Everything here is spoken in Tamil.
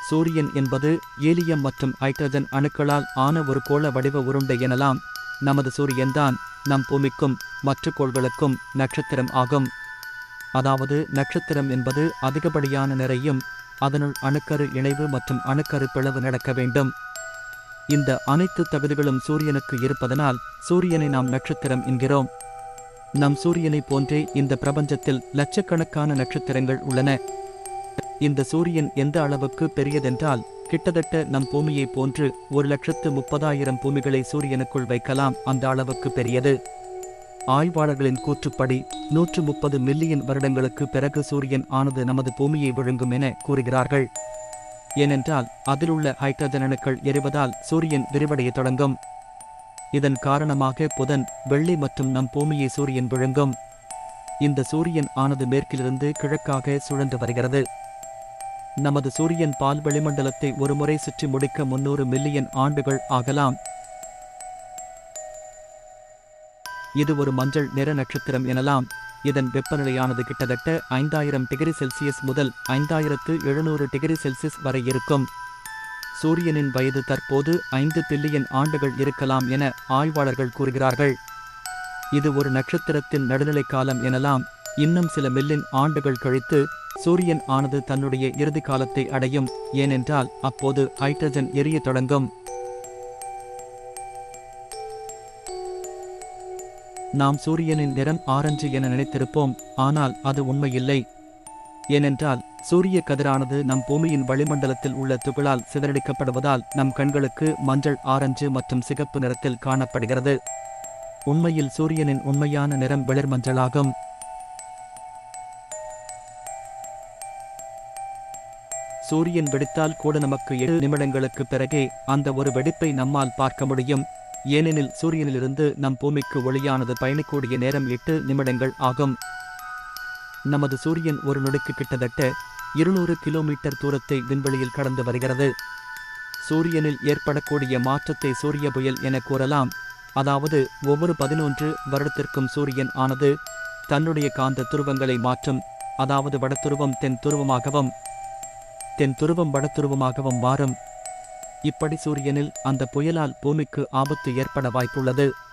சூரியன் என்பது ஏலியம் மற்றும் ஹைட்ரஜன் அணுக்களால் ஆன ஒரு கோள வடிவ உருண்டை எனலாம் நமது சூரியன்தான் நம் பூமிக்கும் மற்ற கோள்களுக்கும் நட்சத்திரம் ஆகும் அதாவது நட்சத்திரம் என்பது அதிகப்படியான நிறையும் அதனுள் அணுக்கரு இணைவு மற்றும் அணுக்கரு பிளவு நடக்க வேண்டும் இந்த அனைத்து தகுதிகளும் சூரியனுக்கு இருப்பதனால் சூரியனை நாம் நட்சத்திரம் என்கிறோம் நம் சூரியனை போன்றே இந்த பிரபஞ்சத்தில் லட்சக்கணக்கான நட்சத்திரங்கள் உள்ளன இந்த சூரியன் எந்த அளவுக்கு பெரியதென்றால் கிட்டத்தட்ட நம் பூமியைப் போன்று ஒரு லட்சத்து முப்பதாயிரம் பூமிகளை சூரியனுக்குள் வைக்கலாம் அந்த அளவுக்கு பெரியது ஆய்வாளர்களின் கூற்றுப்படி நூற்று முப்பது மில்லியன் வருடங்களுக்கு பிறகு சூரியன் ஆனது நமது பூமியை விழுங்கும் என கூறுகிறார்கள் ஏனென்றால் அதிலுள்ள ஹைட்ரஜன் அணுக்கள் எரிவதால் சூரியன் விரிவடையத் தொடங்கும் இதன் காரணமாக புதன் வெள்ளி மற்றும் நம் பூமியை சூரியன் விழுங்கும் இந்த சூரியன் ஆனது மேற்கிலிருந்து கிழக்காக சுழன்று வருகிறது நமது சூரியன் பால் வெளிமண்டலத்தை ஒருமுறை சுற்றி முடிக்க முன்னூறு மில்லியன் ஆண்டுகள் ஆகலாம் இது ஒரு மஞ்சள் நிற நட்சத்திரம் எனலாம் இதன் வெப்பநிலையானது கிட்டத்தட்ட ஐந்தாயிரம் டிகிரி செல்சியஸ் முதல் ஐந்தாயிரத்து எழுநூறு டிகிரி செல்சியஸ் வரை இருக்கும் சூரியனின் வயது தற்போது ஐந்து பில்லியன் ஆண்டுகள் இருக்கலாம் என ஆய்வாளர்கள் கூறுகிறார்கள் இது ஒரு நட்சத்திரத்தின் நடுநிலை காலம் எனலாம் இன்னும் சில மில்லியன் ஆண்டுகள் கழித்து சூரியன் ஆனது தன்னுடைய இறுதி காலத்தை அடையும் ஏனென்றால் அப்போது ஹைட்ரஜன் எரியத் தொடங்கும் நாம் சூரியனின் நிறம் ஆரஞ்சு என நினைத்திருப்போம் ஆனால் அது உண்மையில்லை ஏனென்றால் சூரிய கதிரானது நம் பூமியின் வளிமண்டலத்தில் உள்ள துகளால் சிதறடிக்கப்படுவதால் நம் கண்களுக்கு மஞ்சள் ஆரஞ்சு மற்றும் சிகப்பு நிறத்தில் காணப்படுகிறது உண்மையில் சூரியனின் உண்மையான நிறம் வெளிர் மஞ்சளாகும் சூரியன் வெடித்தால் கூட நமக்கு ஏழு நிமிடங்களுக்கு பிறகே அந்த ஒரு வெடிப்பை நம்மால் பார்க்க முடியும் ஏனெனில் சூரியனிலிருந்து நம் பூமிக்கு ஒளியானது பயணிக்கூடிய நேரம் எட்டு நிமிடங்கள் ஆகும் நமது சூரியன் ஒரு நொடிக்கு கிட்டத்தட்ட இருநூறு கிலோமீட்டர் தூரத்தை விண்வெளியில் கடந்து வருகிறது சூரியனில் ஏற்படக்கூடிய மாற்றத்தை சூரிய புயல் என கூறலாம் அதாவது ஒவ்வொரு பதினொன்று வருடத்திற்கும் சூரியன் ஆனது தன்னுடைய காந்த துருவங்களை மாற்றும் அதாவது வடதுருவம் தென் துருவமாகவும் தென் துருவம் வடதுருவமாகவும் மாறும் இப்படி சூரியனில் அந்த புயலால் பூமிக்கு ஆபத்து ஏற்பட வாய்ப்புள்ளது